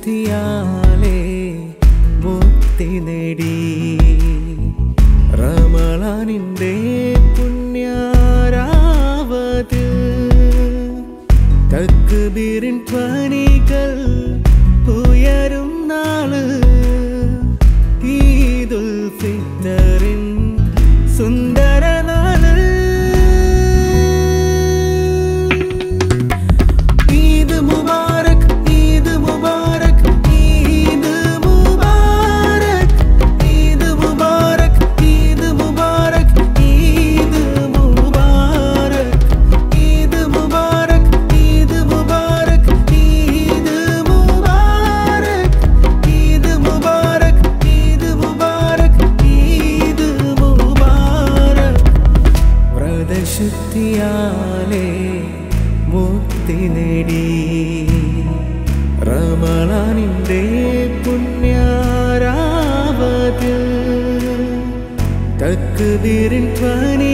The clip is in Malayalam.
വ്രതശുദ്ധിയാലേ മുക്തി നേടി റമളാനിൻ്റെ പുണ്യാരാവത് തക്ബീറിൻ ധ്വനികൾ ഉയരും നാള് ഈദുൽ ഫിത്തറിൻ സുന്ദര നാള് ഈദ് മുബാരക് ഈദ് മുബാരക് ഈദ് മുബാരക് ഈദ് മുബാരക് ഈദ് മുബാരക് ഈദ് മുബാരക് ഈദ് മുബാരക് ഈദ് മുബാരക് ഈദ് മുബാരക് ഈദ് മുബാരക് ഈദ് മുബാരക് ഈദ് മുബാരക് വ്രതശുദ്ധിയാലേ മുക്തി നേടി റമളാനിൻ്റെ പുണ്യാരാവതിൽ തക്ബീറിൻ ധ്വനി